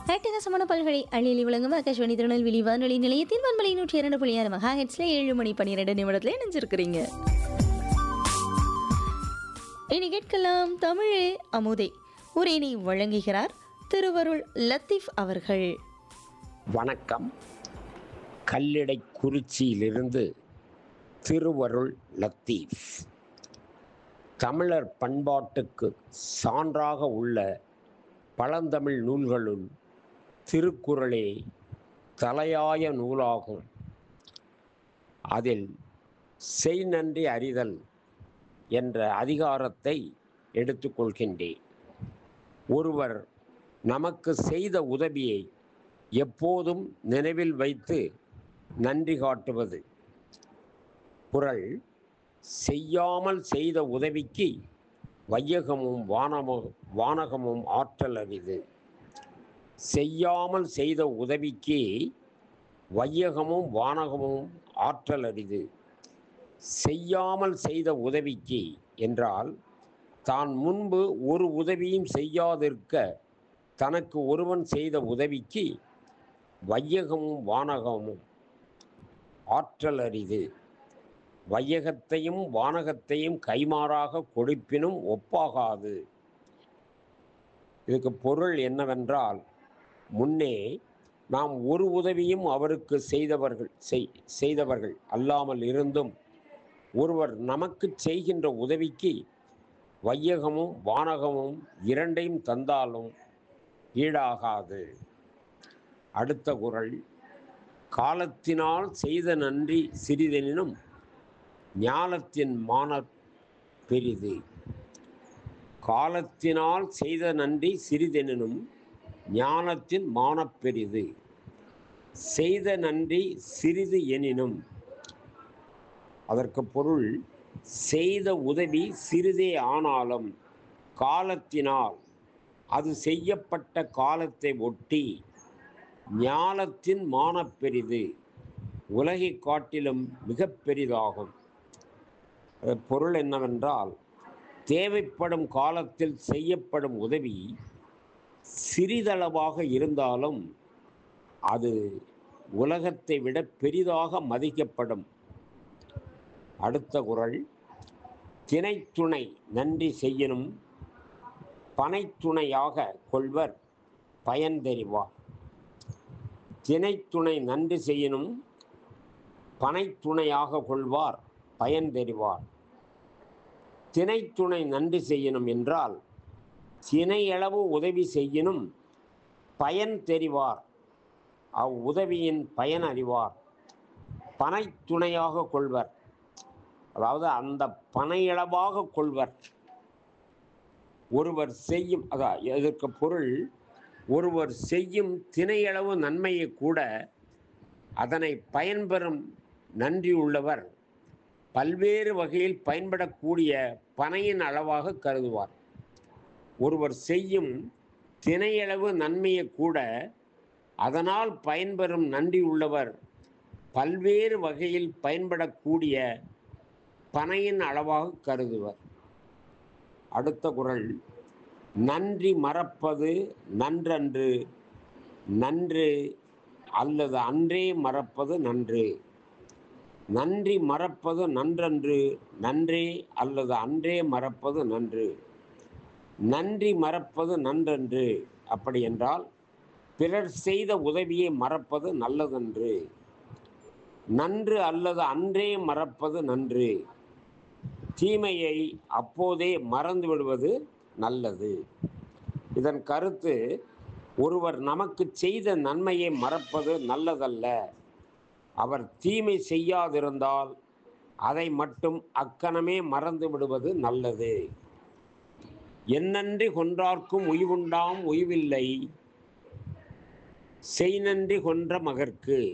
அட்டகாசமான பல்கலை அள்ளியில் விளங்கும் ஆகாஷ்வாணி திருநெல்வேலி வானொலி நிலையத்தின் வன்மலை நூற்றி இரண்டு புள்ளி ஆறு மகா ஹெட்ஸ்ல ஏழு மணி பன்னிரெண்டு நிமிடத்துல இணைஞ்சிருக்கிறீங்க இனி கேட்கலாம் தமிழே அமுதே உரையினை வழங்குகிறார் திருவருள் லத்தீஃப் அவர்கள் வணக்கம் கல்லிடை குறிச்சியிலிருந்து திருவருள் லத்தீஃப் தமிழர் பண்பாட்டுக்கு சான்றாக உள்ள பழந்தமிழ் நூல்களுள் திருக்குறளே தலையாய நூலாகும் அதில் செய் நன்றி அறிதல் என்ற அதிகாரத்தை எடுத்துக்கொள்கின்றேன் ஒருவர் நமக்கு செய்த உதவியை எப்போதும் நினைவில் வைத்து நன்றி காட்டுவது குறள் செய்யாமல் செய்த உதவிக்கு வையகமும் வானமும் வானகமும் ஆற்றல் அரிது செய்யாமல் செய்த உதவிக்கு வையகமும் வானகமும் ஆற்றல் அரிது செய்யாமல் செய்த உதவிக்கு என்றால் தான் முன்பு ஒரு உதவியும் செய்யாதிருக்க தனக்கு ஒருவன் செய்த உதவிக்கு வையகமும் வானகமும் ஆற்றல் அரிது வையகத்தையும் வானகத்தையும் கைமாறாக கொடுப்பினும் ஒப்பாகாது இதுக்கு பொருள் என்னவென்றால் முன்னே நாம் ஒரு உதவியும் அவருக்கு செய்தவர்கள் செய் செய்தவர்கள் அல்லாமல் இருந்தும் ஒருவர் நமக்கு செய்கின்ற உதவிக்கு வையகமும் வானகமும் இரண்டையும் தந்தாலும் ஈடாகாது அடுத்த குறள் காலத்தினால் செய்த நன்றி சிறிதெனினும் ஞானத்தின் மான பெரிது காலத்தினால் செய்த நன்றி சிறிதெனினும் ஞானத்தின் மானப் பெரிது செய்த நன்றி சிறிது எனினும் அதற்கு பொருள் செய்த உதவி சிறிதே ஆனாலும் காலத்தினால் அது செய்யப்பட்ட காலத்தை ஒட்டி ஞானத்தின் மானப் பெரிது உலகைக் காட்டிலும் மிக பெரிதாகும் அதன் பொருள் என்னவென்றால் தேவைப்படும் காலத்தில் செய்யப்படும் உதவி சிறிதளவாக இருந்தாலும் அது உலகத்தை விட பெரிதாக மதிக்கப்படும் அடுத்த குறள் தினைத்துணை நன்றி செய்யணும் பனைத்துணையாக கொள்வர் பயன் தெரிவார் தினைத்துணை நன்றி செய்யணும் பனைத்துணையாக கொள்வார் பயன் தெரிவார் தினைத்துணை நன்றி செய்யணும் என்றால் தினையளவு உதவி செய்யணும் பயன் தெரிவார் அவ் உதவியின் பயன் அறிவார் பனைத்துணையாக கொள்வர் அதாவது அந்த பனையளவாக கொள்வர் ஒருவர் செய்யும் அதான் இதற்கு பொருள் ஒருவர் செய்யும் தினையளவு நன்மையை கூட அதனை பயன்பெறும் நன்றி உள்ளவர் பல்வேறு வகையில் பயன்படக்கூடிய பனையின் அளவாக கருதுவார் ஒருவர் செய்யும் தினையளவு நன்மையை கூட அதனால் பயன்பெறும் நன்றி உள்ளவர் பல்வேறு வகையில் பயன்படக்கூடிய பனையின் அளவாக கருதுவர் அடுத்த குறள் நன்றி மறப்பது நன்றன்று நன்று அல்லது அன்றே மறப்பது நன்று நன்றி மறப்பது நன்றன்று நன்றே அல்லது அன்றே மறப்பது நன்று நன்றி மறப்பது நன்றன்று அப்படி என்றால் பிறர் செய்த உதவியை மறப்பது நல்லதன்று நன்று அல்லது அன்றே மறப்பது நன்று தீமையை அப்போதே மறந்து விடுவது நல்லது இதன் கருத்து ஒருவர் நமக்கு செய்த நன்மையை மறப்பது நல்லதல்ல அவர் தீமை செய்யாதிருந்தால் அதை மட்டும் அக்கணமே மறந்து விடுவது நல்லது என்னன்றி கொன்றார்க்கும் உய்வுண்டாம் உய்வில்லை செய் நன்றி கொன்ற மகற்கு